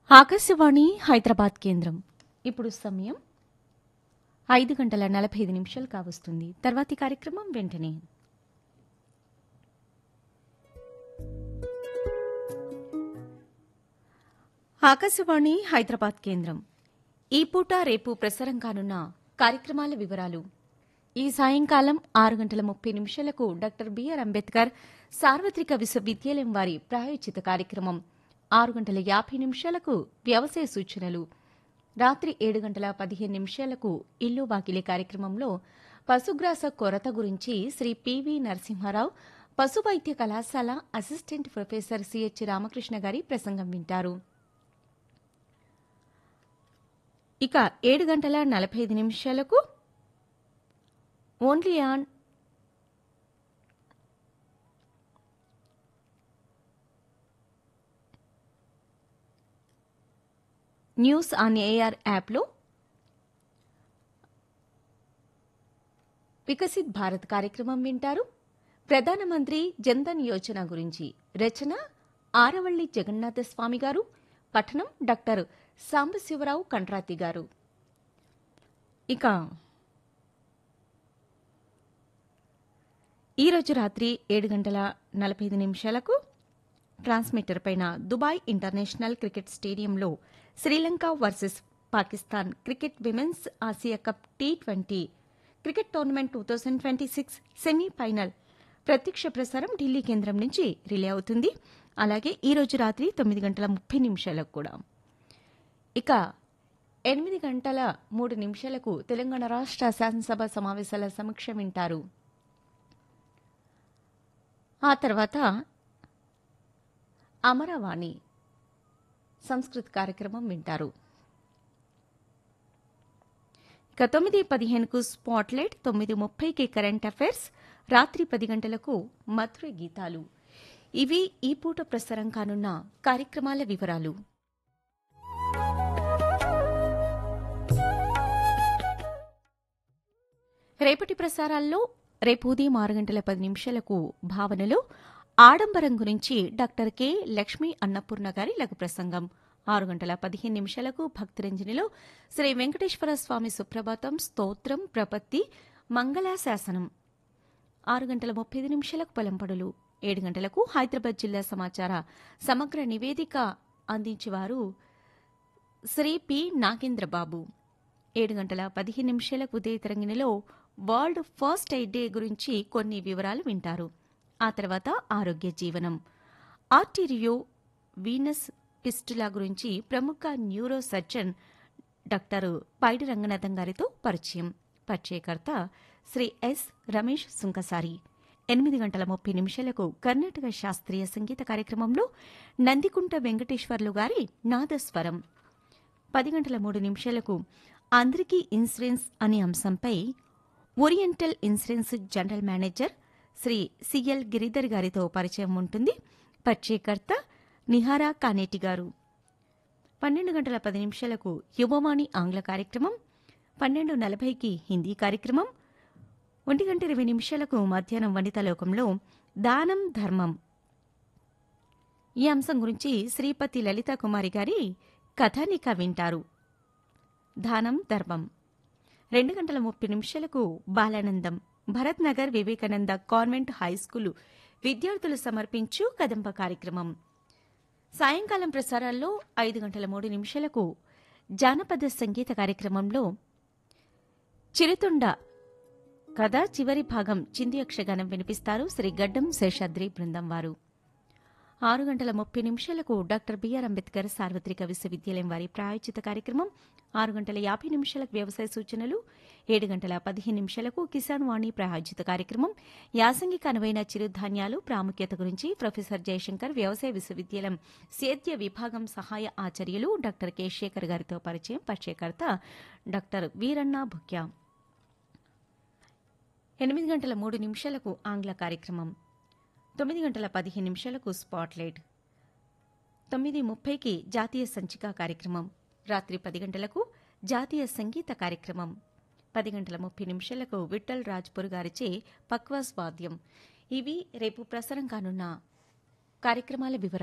ఆకాశవాణి హైదరాబాద్ కేంద్రం ఇప్పుడు సమయం ఐదు గంటల నలభై ఐదు నిమిషాలు కావస్తుంది తర్వాతి కార్యక్రమం వెంటనే ఆకాశవాణి హైదరాబాద్ కేంద్రం ఈ పూట రేపు ప్రసారం కానున్న కార్యక్రమాల వివరాలు ఈ సాయంకాలం ఆరు గంటల ముప్పై నిమిషాలకు డాక్టర్ బిఆర్ అంబేద్కర్ సార్వత్రిక విశ్వవిద్యాలయం వారి ప్రాయోజిత కార్యక్రమం ఆరు గంటల యాభై నిమిషాలకు వ్యవసాయ సూచనలు రాత్రి ఏడు గంటల పదిహేను నిమిషాలకు ఇల్లు వాకిలి కార్యక్రమంలో పశుగ్రాస కొరత గురించి శ్రీ పివి నరసింహారావు పశు వైద్య కళాశాల అసిస్టెంట్ ప్రొఫెసర్ సిహెచ్ రామకృష్ణ గారి ప్రసంగం వింటారు ఇక ఏడు గంటల నలభై ఐదు నిమిషాలకు only on news on AIR యాప్లో వికసిత్ భారత్ కార్యక్రమం వింటారు ప్రధానమంత్రి జన్ధన్ యోజన గురించి రచన ఆరవల్లి జగన్నాథ స్వామి గారు పఠనం డాక్టర్ సాంబశివరావు కంట్రాతి గారు ఇక ఈరోజు రాత్రి ఏడు గంటల నలభై ఐదు నిమిషాలకు ట్రాన్స్మిటర్ పైన దుబాయ్ ఇంటర్నేషనల్ క్రికెట్ స్టేడియంలో Sri Lanka versus Pakistan cricket women's Asia cup T twenty cricket tournament two thousand twenty six semifinal ప్రత్యక్ష ప్రసారం ఢిల్లీ కేంద్రం నుంచి రిలే అవుతుంది అలాగే ఈ రోజు రాత్రి తొమ్మిది గంటల ముప్పై నిమిషాలకు కూడా ఇక ఎనిమిది గంటల మూడు నిమిషాలకు తెలంగాణ రాష్ట్ర శాసనసభ సమావేశాల సమీక్ష వింటారు ఆ తర్వాత అమరవాణి సంస్కృత్ కార్యక్రమం వింటారు ఇక తొమ్మిది పదిహేనుకు స్పాట్లైట్ తొమ్మిది ముప్పైకి కరెంట్ అఫైర్స్ రాత్రి పది గంటలకు మధుర గీతాలు ఇవి ఈ పూట ప్రసారం కానున్న కార్యక్రమాల వివరాలు రేపటి ప్రసారాల్లో రేపు ఉదయం ఆరు గంటల పది నిమిషాలకు భావనలో ఆడంబరం గురించి డాక్టర్ కె లక్ష్మీ అన్నపూర్ణ గారి లఘు ప్రసంగం ఆరు గంటల పదిహేను నిమిషాలకు భక్తిరంజనిలో శ్రీ వెంకటేశ్వర స్వామి సుప్రభాతం స్తోత్రం ప్రపత్తి మంగళాశాసనం ఆరు గంటల ముప్పై ఐదు నిమిషాలకు పొలంపడులు ఏడు గంటలకు హైదరాబాద్ జిల్లా సమాచార సమగ్ర నివేదిక అందించేవారు శ్రీ పి నాగేంద్రబాబు ఏడు గంటల పదిహేను నిమిషాలకు ఉదయ తరంగిణిలో వరల్డ్ ఫస్ట్ ఎయిడ్ డే గురించి కొన్ని వివరాలు వింటారు ఆ తర్వాత ఆరోగ్య జీవనం ఆర్టీరియో వీనస్ పిస్టులా గురించి ప్రముఖ neuro surgeon doctor Paidi Ranganatham గారితో పరిచయం పరిచయకర్త శ్రీ ఎస్ రమేష్ సుంకసారి ఎనిమిది గంటల ముప్పై నిమిషాలకు కర్ణాటక శాస్త్రీయ సంగీత కార్యక్రమంలో నందికుంట వెంకటేశ్వర్లు గారి నాదస్వరం పది గంటల మూడు నిమిషాలకు అందరికీ ఇన్సూరెన్స్ అనే అంశంపై oriental insurance general manager Shri CL Giridhar గారితో పరిచయం ఉంటుంది పరిచయకర్త నిహారా కానేటి గారు పన్నెండు గంటల పది నిమిషాలకు యువవాణి ఆంగ్ల కార్యక్రమం పన్నెండు నలభైకి హిందీ కార్యక్రమం ఒంటి గంట ఇరవై నిమిషాలకు మధ్యాహ్నం వనితాలోకంలో దానం ధర్మం ఈ అంశం గురించి శ్రీపతి లలితా కుమారి గారి కథానిక వింటారు దానం ధర్మం రెండు గంటల ముప్పై నిమిషాలకు బాలానందం భరత్ నగర్ వివేకానంద కాన్వెంట్ హైస్కూలు విద్యార్థులు సమర్పించు కదంబ కార్యక్రమం సాయంకాలం ప్రసారాల్లో ఐదు గంటల మూడు నిమిషాలకు జానపద సంగీత కార్యక్రమంలో చిరుతుండ కథ చివరి భాగం చింది యక్షగానం వినిపిస్తారు శ్రీ గడ్డం శేషాద్రి బృందం వారు ఆరు గంటల ముప్పై నిమిషాలకు డాక్టర్ బిఆర్ అంబేద్కర్ సార్వత్రిక విశ్వవిద్యాలయం వారి ప్రాయోజిత కార్యక్రమం ఆరు గంటల యాభై నిమిషాలకు వ్యవసాయ సూచనలు ఏడు గంటల పదిహేను నిమిషాలకు కిసాన్ వాణి ప్రాయోజిత కార్యక్రమం యాసంగిక అనువైన చిరుధాన్యాలు ప్రాముఖ్యత గురించి ప్రొఫెసర్ జయశంకర్ వ్యవసాయ విశ్వవిద్యాలయం సేద్య విభాగం సహాయ ఆచార్యులు డాక్టర్ కె శేఖర్ గారితో పరిచయం పరిచయకర్త డాక్టర్ వీరన్న భుక్యా ఎనిమిది గంటల మూడు నిమిషాలకు ఆంగ్ల కార్యక్రమం తొమ్మిది గంటల పదిహేను నిమిషాలకు స్పాట్లైట్ తొమ్మిది ముప్పైకి జాతీయ సంచిక కార్యక్రమం రాత్రి పది గంటలకు జాతీయ సంగీత కార్యక్రమం పది గంటల ముప్పై నిమిషాలకు విఠల్ రాజ్పూర్ గారిచే పక్వాస్ వాద్యం ఇవి రేపు ప్రసారం కానున్న కార్యక్రమాల వివరాలు